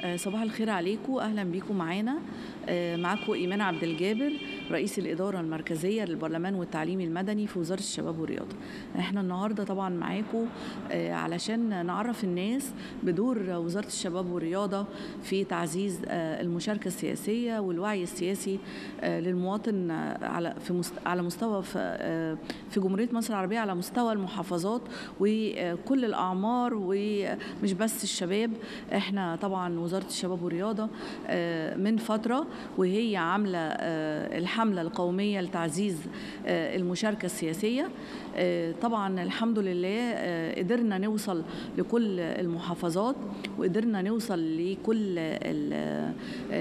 آه، صباح الخير عليكم اهلا بيكم معانا آه، معاكم ايمان عبد الجابر رئيس الاداره المركزيه للبرلمان والتعليم المدني في وزاره الشباب والرياضه احنا النهارده طبعا معاكم آه، علشان نعرف الناس بدور وزاره الشباب والرياضه في تعزيز آه، المشاركه السياسيه والوعي السياسي آه، للمواطن آه، على في مست... على مستوى في, آه، في جمهوريه مصر العربيه على مستوى المحافظات وكل الاعمار ومش بس الشباب احنا طبعا وزاره الشباب والرياضه آه، من فتره وهي عامله آه، الحمله القوميه لتعزيز آه، المشاركه السياسيه آه، طبعا الحمد لله آه، قدرنا نوصل لكل المحافظات وقدرنا نوصل لكل ال- آه،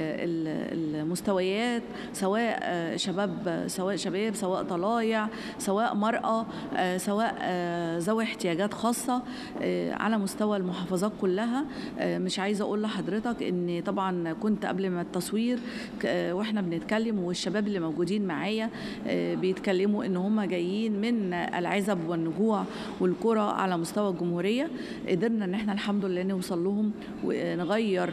ال- المستويات سواء آه، شباب سواء شباب سواء طلايع سواء مرأة آه، سواء آه، ذوي احتياجات خاصة آه، على مستوى المحافظات كلها آه، مش عايزة أقول لحضرتك إن طبعا كنت قبل ما التصوير ك- آه، وإحنا بنتكلم والشباب اللي موجودين معايا آه، بيتكلموا إن هم جايين من العزب والنجوع والقرى على مستوى الجمهورية قدرنا إن إحنا الحمد لله نوصل لهم ونغير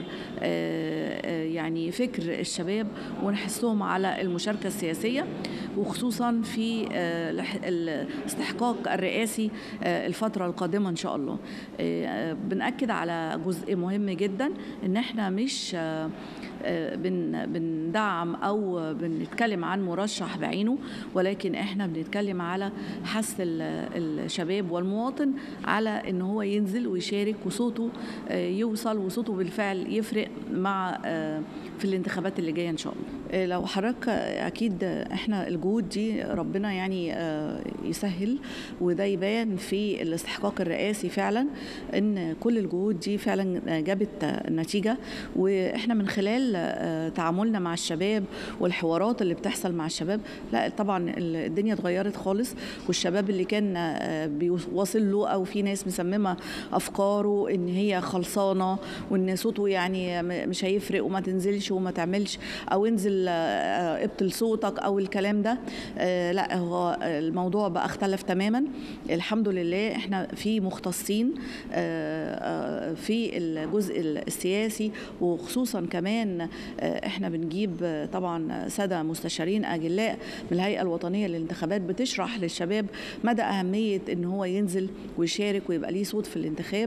آه، آه، يعني فكر الشباب ونحسهم على المشاركة السياسية وخصوصا في آه، الح- الاستحقاق الرئاسي آه، الفترة القادمة إن شاء الله آه، بنأكد على جزء مهم جدا إن إحنا مش آه، آه، بن بندعم او بنتكلم عن مرشح بعينه ولكن احنا بنتكلم على حث ال- الشباب والمواطن على ان هو ينزل ويشارك وصوته آه، يوصل وصوته بالفعل يفرق مع آه، في الانتخابات اللي جايه ان شاء الله آه، لو حضرتك آه، اكيد احنا الجهود دي ربنا يعني آه، يسهل وده يبان في الاستحقاق الرئاسي فعلا ان كل الجهود دي فعلا جابت نتيجه واحنا من خلال آه، تعاملنا مع الشباب والحوارات اللي بتحصل مع الشباب لا طبعا الدنيا اتغيرت خالص والشباب اللي كان آه، بيوصل له او في ناس مسممه افكاره ان هي خلصانه وان صوته يعني م- مش هيفرق وما تنزلش وما تعملش او انزل آه، ابطل صوتك او الكلام ده آه، لا هو الموضوع بقى اختلف تماما الحمد لله احنا في مختصين آه، آه، في الجزء السياسي وخصوصا كمان آه، احنا بنجيب آه، طبعا ساده مستشارين اجلاء من الهيئه الوطنيه للانتخابات بتشرح للشباب مدى اهميه ان هو ينزل ويشارك ويبقى ليه صوت في الانتخاب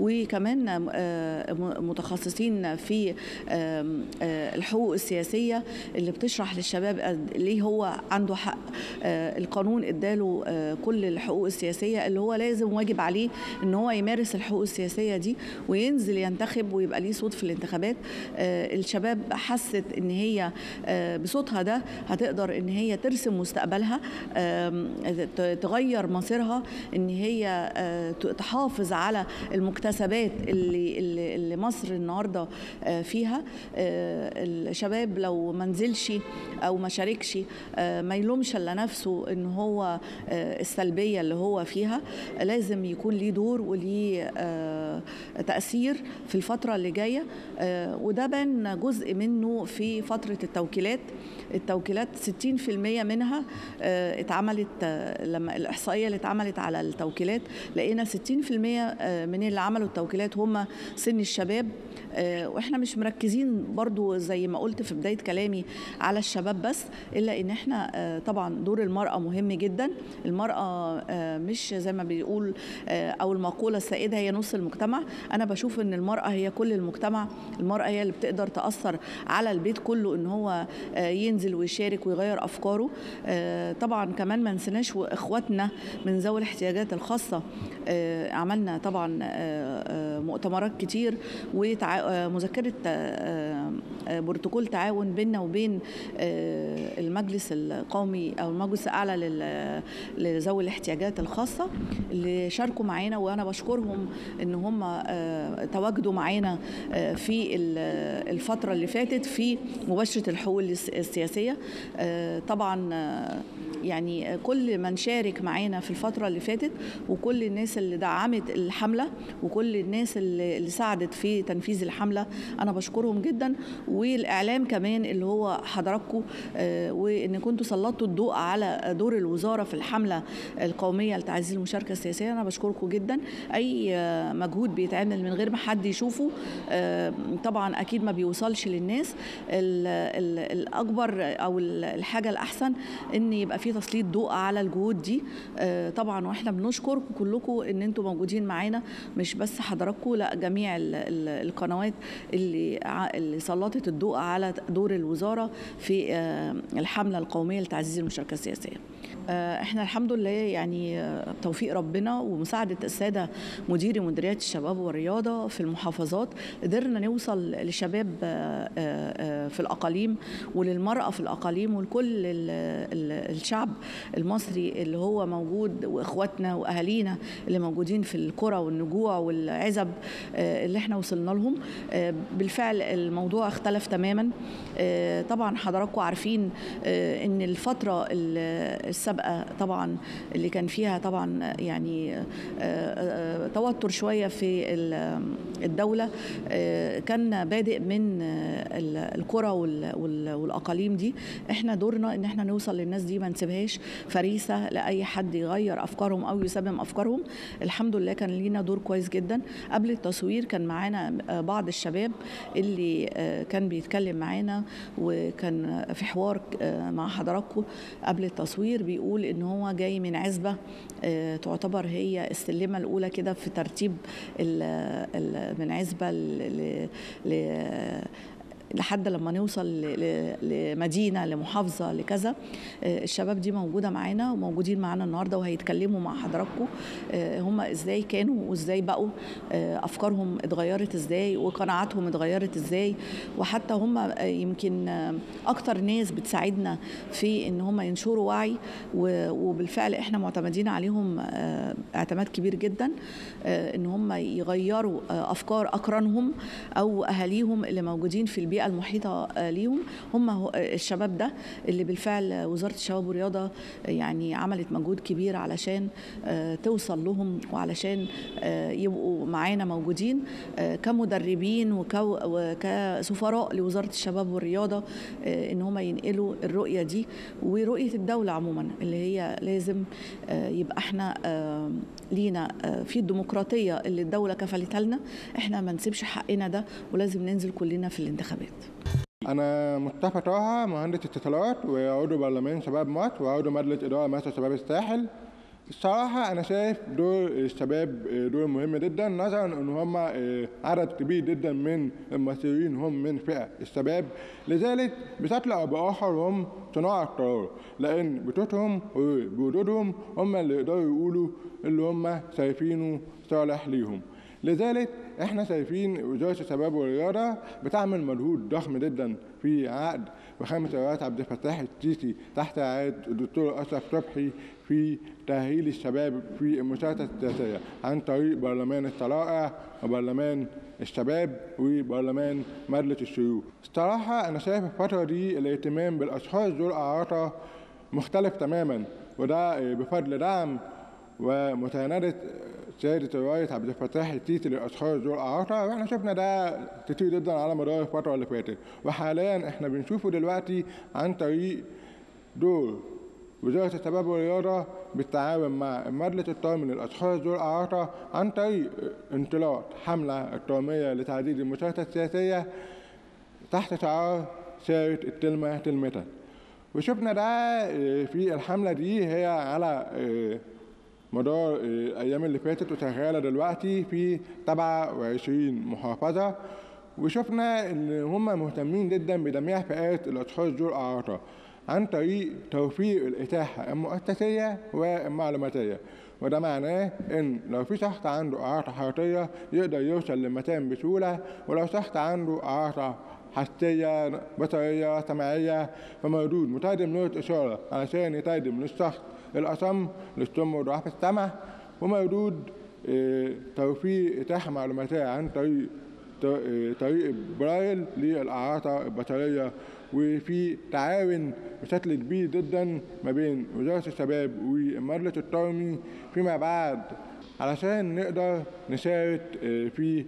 وكمان آه، م- متخصصين في آم، آه، الحقوق السياسيه اللي بتشرح للشباب قد- ليه هو عنده حق آه، القانون اداله آه، كل الحقوق السياسيه اللي هو لازم واجب عليه ان هو يمارس الحقوق السياسيه دي وينزل ينتخب ويبقى ليه صوت في الانتخابات آه، الشباب حست ان هي آه، بصوتها ده هتقدر ان هي ترسم مستقبلها آم، ت- تغير مصيرها ان هي آه، ت- تحافظ على المكتسبات اللي اللي اللي مصر النهارده آه، فيها آه، الشباب لو ما نزلش او ما شاركش آه، ما يلومش الا نفسه ان هو آه، السلبيه اللي هو فيها لازم يكون ليه دور وليه آه، تاثير في الفتره اللي جايه آه، وده بان جزء منه في فتره التوكيلات التوكيلات 60% منها آه، اتعملت آه، لما الاحصائيه اللي اتعملت على التوكيلات لقينا 60% آه، من اللي عملوا التوكيلات هم سن الشباب آه، واحنا مش مركزين برضو زي ما قلت في بدايه كلامي على الشباب بس الا ان احنا آه، طبعا دور المراه مهم جدا المراه آه، مش زي ما بيقول آه، او المقوله السائده هي نص المجتمع انا بشوف ان المراه هي كل المجتمع المراه هي اللي بتقدر تاثر على البيت كله ان هو آه، ينزل ويشارك ويغير افكاره آه، طبعا كمان ما نسيناش اخواتنا من ذوي الاحتياجات الخاصه آه، عملنا طبعا آه، آه، مؤتمرات كتير ومذكره بروتوكول تعاون بيننا وبين آه، المجلس القومي او المجلس الاعلى لل- لذوي الاحتياجات الخاصه اللي شاركوا معانا وانا بشكرهم ان هم آه، تواجدوا معانا آه، في ال- الفتره اللي فاتت في مباشره الحقوق الس- السياسيه آه، طبعا آه، يعني كل من شارك معانا في الفترة اللي فاتت وكل الناس اللي دعمت الحملة وكل الناس الناس اللي اللي ساعدت في تنفيذ الحمله انا بشكرهم جدا والاعلام كمان اللي هو حضراتكم آه، وان كنتوا سلطتوا الضوء على دور الوزاره في الحمله القوميه لتعزيز المشاركه السياسيه انا بشكركم جدا اي آه، مجهود بيتعمل من غير ما حد يشوفه آه، طبعا اكيد ما بيوصلش للناس ال- ال- الاكبر او ال- الحاجه الاحسن ان يبقى في تسليط ضوء على الجهود دي آه، طبعا واحنا بنشكركم كلكم ان انتم موجودين معانا مش بس حضراتكم لا جميع ال- ال- القنوات اللي ع- اللي سلطت الضوء على دور الوزاره في آه، الحمله القوميه لتعزيز المشاركه السياسيه آه، احنا الحمد لله يعني آه، بتوفيق ربنا ومساعده الساده مديري مديريات الشباب والرياضه في المحافظات قدرنا نوصل لشباب آه، آه، في الاقاليم وللمراه في الاقاليم ولكل ال- ال- الشعب المصري اللي هو موجود واخواتنا واهالينا اللي موجودين في القرى والنجوع والعزب آه، اللي احنا وصلنا لهم آه، بالفعل الموضوع اختلف تماما آه، طبعا حضراتكم عارفين آه، ان الفتره ال- السابقه طبعا اللي كان فيها طبعا يعني آه، آه، توتر شويه في ال- الدوله آه، كان بادئ من آه، ال- القرى وال- وال- والاقاليم دي احنا دورنا ان احنا نوصل للناس دي ما نسيبهاش فريسه لاي حد يغير افكارهم او يسمم افكارهم الحمد لله كان لينا دور كويس جدا قبل التصوير كان معانا آه، بعض الشباب اللي آه، كان بيتكلم معانا وكان في حوار آه، مع حضراتكم قبل التصوير بيقول ان هو جاي من عزبه آه، تعتبر هي السلمه الاولى كده في ترتيب ال- ال- من عزبه ل- ل- ل- لحد لما نوصل ل- ل- لمدينه لمحافظه لكذا آه، الشباب دي موجوده معانا وموجودين معانا النهارده وهيتكلموا مع حضراتكم آه، هم ازاي كانوا وازاي بقوا آه، افكارهم اتغيرت ازاي وقناعاتهم اتغيرت ازاي وحتى هم آه، يمكن آه، اكتر ناس بتساعدنا في ان هم ينشروا وعي و- وبالفعل احنا معتمدين عليهم آه، اعتماد كبير جدا آه، ان هم يغيروا آه، افكار اقرانهم او اهاليهم اللي موجودين في البيئه المحيطه آه، ليهم هم هو- آه، الشباب ده اللي بالفعل وزاره الشباب والرياضه يعني عملت مجهود كبير علشان آه، توصل لهم وعلشان آه، يبقوا معانا موجودين آه، كمدربين وكو- وكسفراء لوزاره الشباب والرياضه آه، ان هم ينقلوا الرؤيه دي ورؤيه الدوله عموما اللي هي لازم آه، يبقى احنا آه، لينا آه، في الديمقراطيه اللي الدوله كفلتها لنا احنا ما نسيبش حقنا ده ولازم ننزل كلنا في الانتخابات أنا مصطفى طه مهندس اتصالات وعضو برلمان شباب مصر وعضو مجلس إدارة مصر شباب الساحل الصراحة أنا شايف دور الشباب دور مهم جدا نظرا إن هم عدد كبير جدا من المصريين هم من فئة الشباب لذلك بشكل أو بآخر هم صناع القرار لأن بصوتهم وبوجودهم هم اللي يقدروا يقولوا اللي هم شايفينه صالح ليهم لذلك احنا شايفين وزاره الشباب والرياضه بتعمل مجهود ضخم جدا في عقد وخامه الرئيس عبد الفتاح السيسي تحت رعايه الدكتور اشرف صبحي في تاهيل الشباب في المشاركه السياسيه عن طريق برلمان الطلائع وبرلمان الشباب وبرلمان مجلس الشيوخ. الصراحه انا شايف الفتره دي الاهتمام بالاشخاص ذو الاعاقه مختلف تماما وده بفضل دعم ومساندة سيادة الرئيس عبد الفتاح السيسي للأشخاص ذو الإعاقة وإحنا شفنا ده كتير جدا على مدار الفترة اللي فاتت وحاليا إحنا بنشوفه دلوقتي عن طريق دور وزارة الشباب والرياضة بالتعاون مع المجلس القومي للأشخاص ذو الإعاقة عن طريق انطلاق حملة القومية لتعزيز المشاركة السياسية تحت شعار سيرة التلمة تلمتك وشفنا ده في الحملة دي هي على مدار الأيام اللي فاتت وشغالة دلوقتي في 27 محافظة وشفنا إن هم مهتمين جدا بجميع فئات الأشخاص ذو الإعاقة عن طريق توفير الإتاحة المؤسسية والمعلوماتية وده معناه إن لو في شخص عنده إعاقة حركية يقدر يوصل للمكان بسهولة ولو شخص عنده إعاقة حسية بصرية سمعية فموجود مترجم لغة إشارة علشان يترجم للشخص الأصم للصم وضعاف السمع وموجود توفير إتاحة معلوماتية عن طريق طريق برايل للإعاقة البصرية وفي تعاون بشكل كبير جدا ما بين وزارة الشباب والمجلس القومي فيما بعد علشان نقدر نشارك آه، في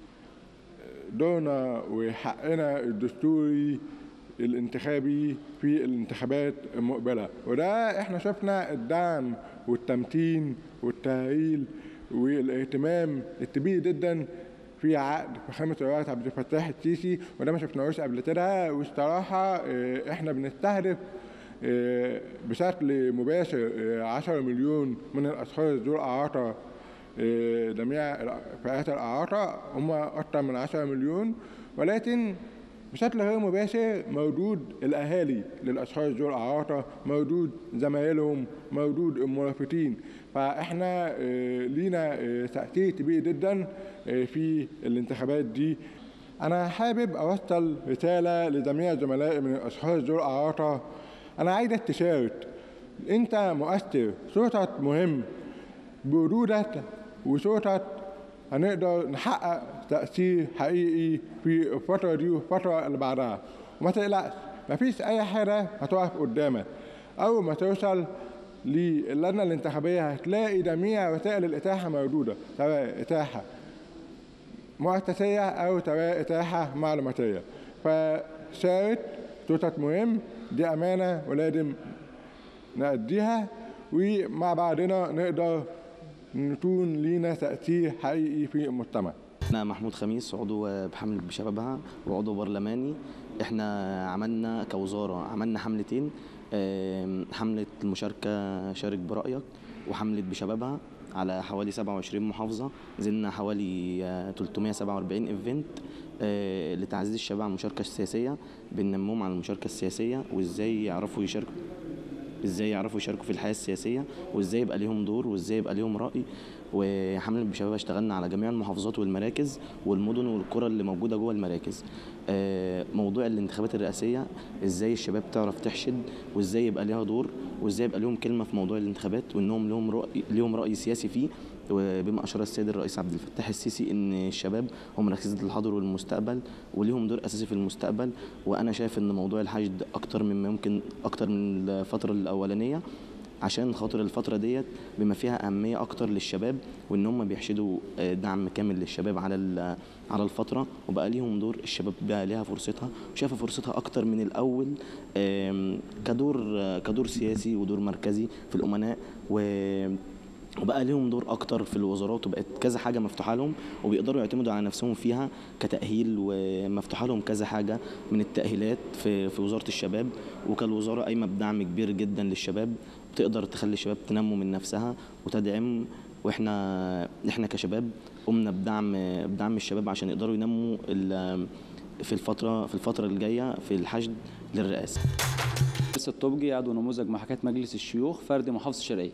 دورنا وحقنا الدستوري الانتخابي في الانتخابات المقبلة وده احنا شفنا الدعم والتمتين والتهيل والاهتمام الكبير جدا في عقد فخامة الرئيس عبد الفتاح السيسي وده ما شفناهوش قبل كده والصراحة اه، احنا بنستهدف اه، بشكل مباشر اه، 10 مليون من الأشخاص ذو الإعاقة اه، جميع فئات الإعاقة هم أكثر من 10 مليون ولكن بشكل غير مباشر موجود الأهالي للأشخاص ذو الإعاقة موجود زمايلهم موجود المرافقين فإحنا آه، لينا آه، تأثير كبير جدا آه، في الانتخابات دي أنا حابب أوصل رسالة لجميع زملائي من الأشخاص ذو الإعاقة أنا عايزك تشارك أنت مؤثر صوتك مهم بوجودك وصوتك هنقدر نحقق تأثير حقيقي في الفترة دي والفترة اللي بعدها وما تقلقش مفيش أي حاجة هتقف قدامك أول ما توصل للجنة الانتخابية هتلاقي جميع وسائل الإتاحة موجودة سواء إتاحة مؤسسية أو سواء إتاحة معلوماتية فشارك صوتك مهم دي أمانة ولازم نأديها ومع بعضنا نقدر نكون لينا تأثير حقيقي في المجتمع أنا محمود خميس عضو بحملة بشبابها وعضو برلماني احنا عملنا كوزارة عملنا حملتين آم، حملة المشاركة شارك برأيك وحملة بشبابها على حوالي 27 محافظة نزلنا حوالي آه، 347 ايفنت آه، لتعزيز الشباب على المشاركة السياسية بننموهم على المشاركة السياسية وازاي يعرفوا يشاركوا ازاي يعرفوا يشاركوا في الحياه السياسيه وازاي يبقى ليهم دور وازاي يبقى ليهم راي وحمله بشباب اشتغلنا على جميع المحافظات والمراكز والمدن والقرى اللي موجوده جوه المراكز آه، موضوع الانتخابات الرئاسيه ازاي الشباب تعرف تحشد وازاي يبقى ليها دور وازاي يبقى ليهم كلمه في موضوع الانتخابات وانهم لهم راي ليهم راي سياسي فيه وبما اشار السيد الرئيس عبد الفتاح السيسي ان الشباب هم ركيزه الحاضر والمستقبل وليهم دور اساسي في المستقبل وانا شايف ان موضوع الحشد اكتر مما يمكن اكتر من الفتره الاولانيه عشان خاطر الفترة ديت بما فيها أهمية أكتر للشباب وإن هم بيحشدوا آه، دعم كامل للشباب على ال- على الفترة وبقى ليهم دور الشباب بقى ليها فرصتها وشايفة فرصتها أكتر من الأول آم، كدور آه، كدور سياسي ودور مركزي في الأمناء و وبقى ليهم دور اكتر في الوزارات وبقت كذا حاجه مفتوحه لهم وبيقدروا يعتمدوا على نفسهم فيها كتاهيل ومفتوحه لهم كذا حاجه من التاهيلات في في وزاره الشباب وكالوزاره قايمه بدعم كبير جدا للشباب بتقدر تخلي الشباب تنمو من نفسها وتدعم واحنا احنا كشباب قمنا بدعم بدعم الشباب عشان يقدروا ينموا ال- في الفتره في الفتره الجايه في الحشد للرئاسه لسه الطبجي عضو نموذج محاكاة مجلس الشيوخ فرد محافظة الشرقية.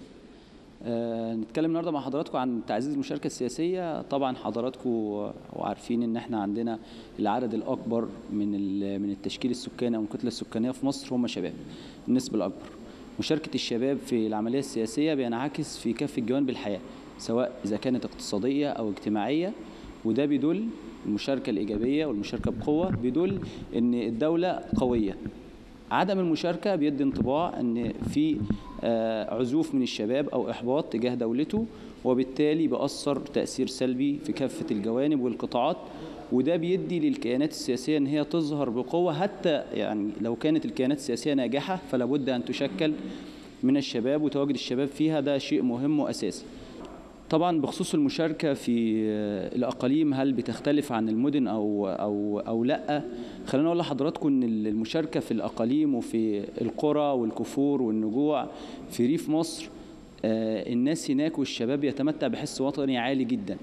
آه نتكلم النهارده مع حضراتكم عن تعزيز المشاركة السياسية، طبعا حضراتكم وعارفين ان احنا عندنا العدد الاكبر من ال- من التشكيل السكاني او الكتلة السكانية في مصر هم شباب. النسبة الاكبر. مشاركة الشباب في العملية السياسية بينعكس في كافة جوانب الحياة، سواء اذا كانت اقتصادية او اجتماعية وده بيدل المشاركة الإيجابية والمشاركة بقوة بيدل إن الدولة قوية عدم المشاركة بيدي انطباع ان في آه، عزوف من الشباب او احباط تجاه دولته وبالتالي بيأثر تأثير سلبي في كافة الجوانب والقطاعات وده بيدي للكيانات السياسية ان هي تظهر بقوة حتى يعني لو كانت الكيانات السياسية ناجحة فلا بد ان تشكل من الشباب وتواجد الشباب فيها ده شيء مهم واساسي. طبعا بخصوص المشاركة في آه، الأقاليم هل بتختلف عن المدن أو أو أو لأ؟ خلينا أقول لحضراتكم إن المشاركة في الأقاليم وفي القرى والكفور والنجوع في ريف مصر آه، الناس هناك والشباب يتمتع بحس وطني عالي جدا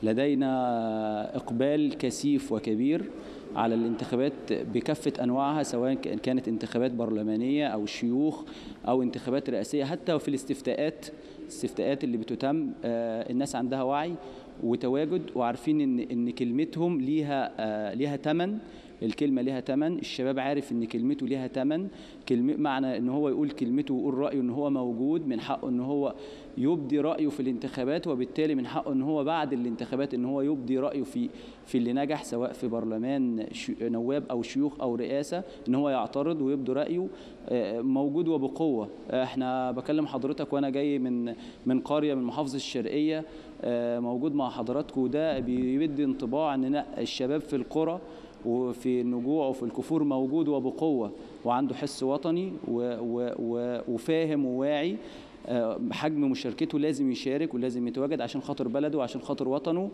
لدينا إقبال كثيف وكبير على الانتخابات بكافة أنواعها سواء ك- كانت انتخابات برلمانية أو شيوخ أو انتخابات رئاسية حتى وفي الاستفتاءات الاستفتاءات اللي بتتم آه، الناس عندها وعي وتواجد وعارفين ان ان كلمتهم ليها آه، ليها ثمن الكلمه ليها ثمن الشباب عارف ان كلمته ليها ثمن كلمه معنى ان هو يقول كلمته ويقول رايه ان هو موجود من حقه ان هو يبدي رايه في الانتخابات وبالتالي من حقه ان هو بعد الانتخابات ان هو يبدي رايه في في اللي نجح سواء في برلمان ش- نواب او شيوخ او رئاسه ان هو يعترض ويبدي رايه آه، موجود وبقوه احنا بكلم حضرتك وانا جاي من من قريه من محافظه الشرقيه آه، موجود مع حضراتكم وده بيدي انطباع ان لا الشباب في القرى وفي النجوع وفي الكفور موجود وبقوه وعنده حس وطني و و و وفاهم وواعي آه، حجم مشاركته لازم يشارك ولازم يتواجد عشان خاطر بلده وعشان خاطر وطنه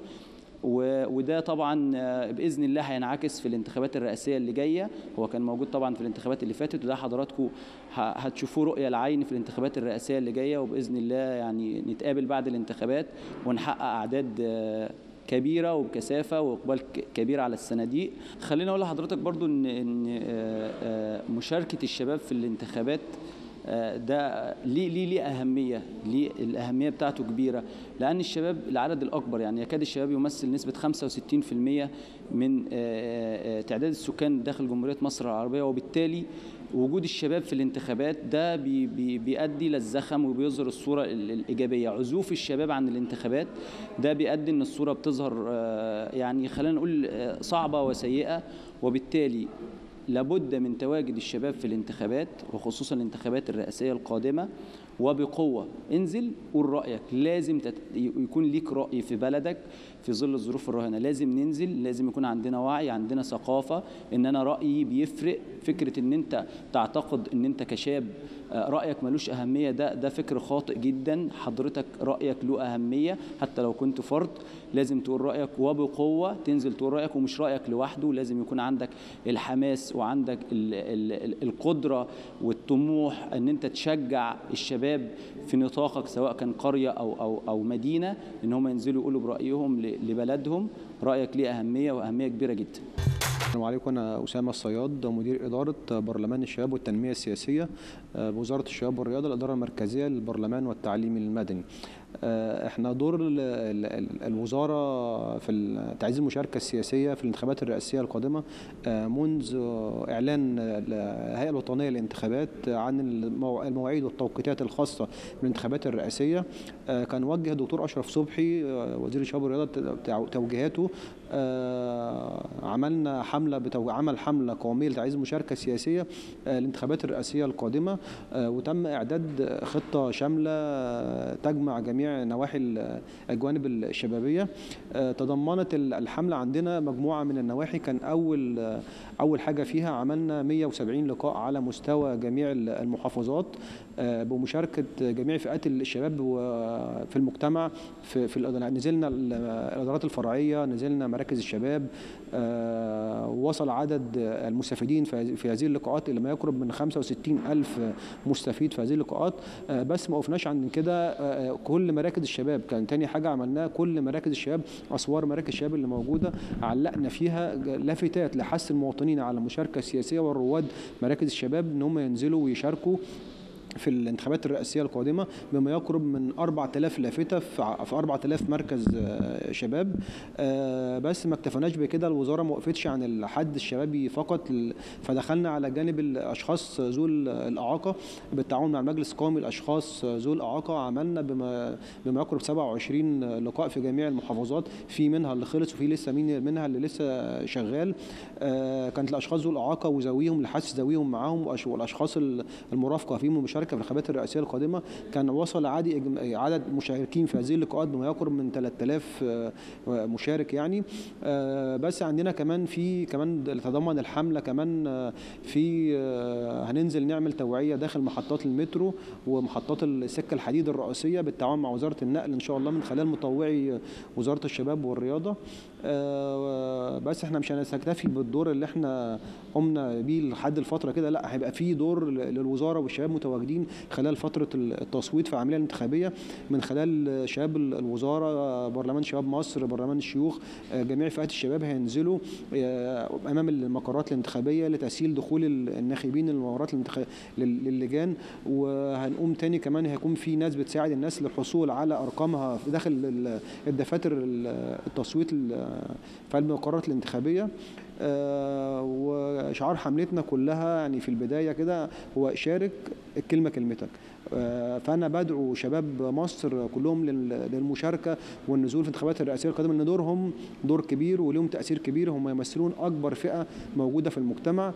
و- وده طبعا آه، باذن الله هينعكس في الانتخابات الرئاسيه اللي جايه هو كان موجود طبعا في الانتخابات اللي فاتت وده حضراتكم ه- هتشوفوه رؤيه العين في الانتخابات الرئاسيه اللي جايه وباذن الله يعني نتقابل بعد الانتخابات ونحقق اعداد آه، كبيره وبكثافه واقبال ك- كبير على الصناديق خليني اقول لحضرتك برضو ان ان آه، آه، مشاركه الشباب في الانتخابات آه، ده ليه ليه ليه اهميه ليه الاهميه بتاعته كبيره لان الشباب العدد الاكبر يعني يكاد الشباب يمثل نسبه 65% من آه، آه، تعداد السكان داخل جمهوريه مصر العربيه وبالتالي وجود الشباب في الانتخابات ده بي بي بيؤدي للزخم وبيظهر الصوره ال- الايجابيه عزوف الشباب عن الانتخابات ده بيؤدي ان الصوره بتظهر آه، يعني خلينا نقول آه، صعبه وسيئه وبالتالي لابد من تواجد الشباب في الانتخابات وخصوصا الانتخابات الرئاسية القادمة وبقوة انزل قول رأيك لازم تت... يكون ليك رأي في بلدك في ظل الظروف الراهنة لازم ننزل لازم يكون عندنا وعي عندنا ثقافة ان انا رأيي بيفرق فكرة ان انت تعتقد ان انت كشاب آه، رأيك ملوش أهمية ده ده فكر خاطئ جدا حضرتك رأيك له أهمية حتى لو كنت فرد لازم تقول رأيك وبقوة تنزل تقول رأيك ومش رأيك لوحده لازم يكون عندك الحماس وعندك ال ال ال القدرة والطموح ان انت تشجع الشباب في نطاقك سواء كان قرية أو أو أو مدينة ان هم ينزلوا يقولوا برأيهم ل- لبلدهم رأيك ليه أهمية وأهمية كبيرة جدا السلام عليكم انا اسامه الصياد مدير اداره برلمان الشباب والتنميه السياسيه آه، بوزاره الشباب والرياضه الاداره المركزيه للبرلمان والتعليم المدني آه، احنا دور ال- ال- ال- الوزاره في ال- تعزيز المشاركه السياسيه في الانتخابات الرئاسيه القادمه آه، منذ آه، اعلان الهيئه الوطنيه للانتخابات عن المو- المواعيد والتوقيتات الخاصه بالانتخابات الرئاسيه آه، كان وجه الدكتور اشرف صبحي آه، وزير الشباب والرياضه ت- توجيهاته آه، عملنا حمله بتو... عمل حمله قوميه لتعزيز المشاركه السياسيه آه، للانتخابات الرئاسيه القادمه آه، وتم اعداد خطه شامله آه، تجمع جميع نواحي ال- الجوانب الشبابيه آه، تضمنت ال- الحمله عندنا مجموعه من النواحي كان اول آه، اول حاجه فيها عملنا 170 لقاء على مستوى جميع ال- المحافظات آه، بمشاركه جميع فئات الشباب و- في المجتمع في, في الإدارة- نزلنا ال- الادارات الفرعيه نزلنا مراكز الشباب آه، وصل عدد المستفيدين في هذه- في هذه اللقاءات الى ما يقرب من 65 الف مستفيد في هذه اللقاءات آه، بس ما وقفناش عند كده آه، كل مراكز الشباب كان تاني حاجه عملناها كل مراكز الشباب اسوار مراكز الشباب اللي موجوده علقنا فيها لافتات لحث المواطنين على المشاركه السياسيه والرواد مراكز الشباب ان هم ينزلوا ويشاركوا في الانتخابات الرئاسية القادمة بما يقرب من 4000 لافتة في ع- في 4000 مركز آه، شباب آه، بس ما اكتفناش بكده الوزارة ما وقفتش عن الحد الشبابي فقط ال- فدخلنا على جانب الأشخاص ذو ال- الإعاقة بالتعاون مع المجلس القومي للأشخاص ذو الإعاقة عملنا بما بما يقرب 27 لقاء في جميع المحافظات في منها اللي خلص وفي لسه مين منها اللي لسه شغال آه، كانت الأشخاص ذو الإعاقة وذويهم لحث ذويهم معاهم وأش- والأشخاص ال- المرافقة فيهم المشاركة في الانتخابات الرئاسية القادمة كان وصل عادي إجم- عدد مشاركين في هذه اللقاءات بما يقرب من 3000 آه، مشارك يعني آه، بس عندنا كمان في كمان تضمن الحملة كمان آه، في آه، هننزل نعمل توعية داخل محطات المترو ومحطات السكة الحديد الرئيسية بالتعاون مع وزارة النقل إن شاء الله من خلال مطوعي وزارة الشباب والرياضة آه، بس احنا مش هنستكتفي بالدور اللي احنا قمنا بيه لحد الفترة كده لا هيبقى في دور ل- للوزارة والشباب متواجدين خلال فترة التصويت في العملية الانتخابية من خلال شباب ال- الوزارة برلمان شباب مصر برلمان الشيوخ آه، جميع فئات الشباب هينزلوا آه، أمام المقرات الانتخابية لتسهيل دخول ال- الناخبين المقرات الانتخابية للجان وهنقوم تاني كمان هيكون في ناس بتساعد الناس للحصول على أرقامها داخل ال- الدفاتر ال- التصويت ال- في المقرات الانتخابية آه، وشعار حملتنا كلها يعني في البدايه كده هو شارك الكلمه كلمتك آه، فانا بدعو شباب مصر كلهم لل- للمشاركه والنزول في الانتخابات الرئاسيه القادمه ان دورهم دور كبير ولهم تاثير كبير هم يمثلون اكبر فئه موجوده في المجتمع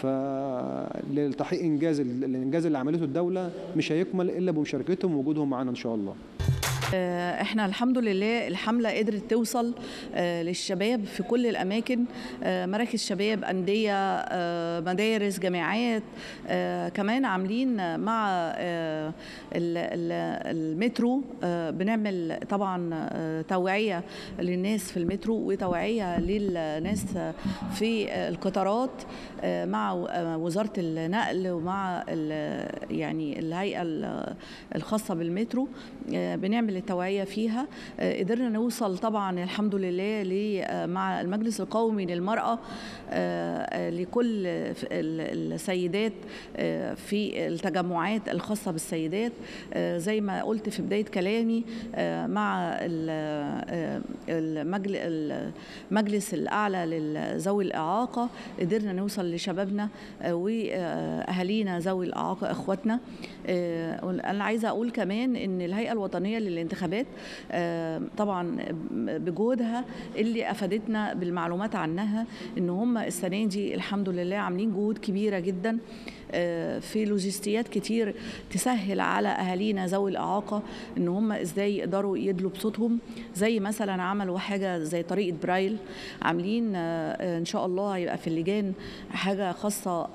فلتحقيق انجاز الانجاز اللي عملته الدوله مش هيكمل الا بمشاركتهم ووجودهم معانا ان شاء الله آه، احنا الحمد لله الحمله قدرت توصل آه، للشباب في كل الاماكن آه، مراكز شباب انديه آه، مدارس جامعات آه، كمان عاملين مع آه، ال- ال- المترو آه، بنعمل طبعا آه، توعيه للناس في المترو وتوعيه للناس في القطارات آه، مع آه، وزاره النقل ومع ال- يعني الهيئه ال- الخاصه بالمترو آه، بنعمل التوعيه فيها آه، قدرنا نوصل طبعا الحمد لله ل- آه، مع المجلس القومي للمراه آه، آه، لكل ف- ال- السيدات آه، في التجمعات الخاصه بالسيدات آه، زي ما قلت في بدايه كلامي آه، مع ال- آه، المجل- المجلس الاعلى لذوي الاعاقه قدرنا نوصل لشبابنا آه، واهالينا ذوي الاعاقه اخواتنا آه، انا عايزه اقول كمان ان الهيئه الوطنيه للانتخابات آه، طبعا بجهودها اللي افادتنا بالمعلومات عنها ان هم السنه دي الحمد لله عاملين جهود كبيره جدا آه، في لوجستيات كتير تسهل على اهالينا ذوي الاعاقه ان هم ازاي يقدروا يدلوا بصوتهم زي مثلا عملوا حاجه زي طريقه برايل عاملين آه، ان شاء الله هيبقى في اللجان حاجه خاصه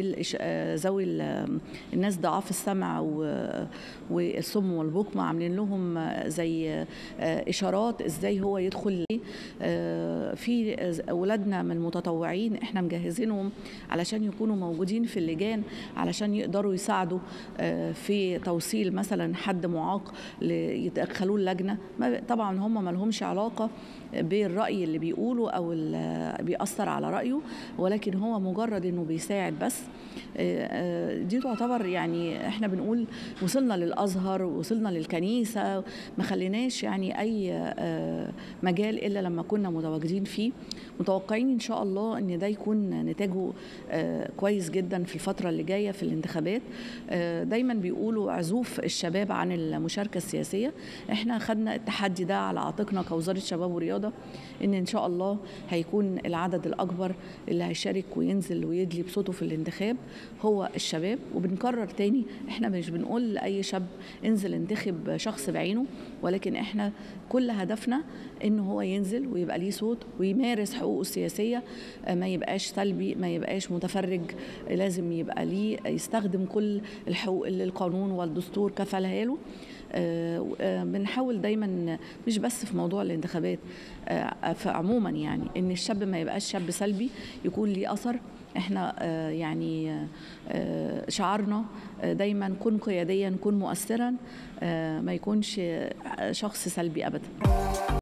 بذوي الناس ضعاف السمع و- والصم والبكم عاملين لهم آه، زي آه، اشارات ازاي هو يدخل آه، في اولادنا من المتطوعين احنا مجهزينهم علشان يكونوا موجودين في اللجان علشان يقدروا يساعدوا آه، في توصيل مثلا حد معاق ل- يدخلوه اللجنه ما- طبعا هم ما لهمش علاقه بالراي اللي بيقوله او ال- بيأثر على رايه ولكن هو مجرد انه بيساعد بس آه، آه، دي تعتبر يعني احنا بنقول وصلنا للازهر وصلنا للكنيسه ما خليناش يعني اي آه، مجال الا لما كنا متواجدين فيه متوقعين ان شاء الله ان ده يكون نتاجه آه، كويس جدا في الفتره اللي جايه في الانتخابات آه، دايما بيقولوا عزوف الشباب عن المشاركه السياسيه احنا خدنا التحدي ده على عاتقنا كوزاره شباب ورياضه ان ان شاء الله هيكون العدد الاكبر اللي هيشارك وينزل ويدلي بصوته في الانتخاب هو الشباب وبنكرر تاني احنا مش بنقول لاي شاب انزل انتخب شخص بعينه ولكن احنا كل هدفنا ان هو ينزل ويبقى ليه صوت ويمارس حقوقه السياسيه آه، ما يبقاش سلبي ما يبقاش متفرج لازم يبقى ليه يستخدم كل الحقوق اللي القانون والدستور كفلها له آه، آه، بنحاول دايما مش بس في موضوع الانتخابات آه، فعموما يعني ان الشاب ما يبقاش شاب سلبي يكون ليه اثر احنا آه، يعني آه، شعارنا آه، دايما كن قياديا كن مؤثرا آه، ما يكونش آه، شخص سلبي ابدا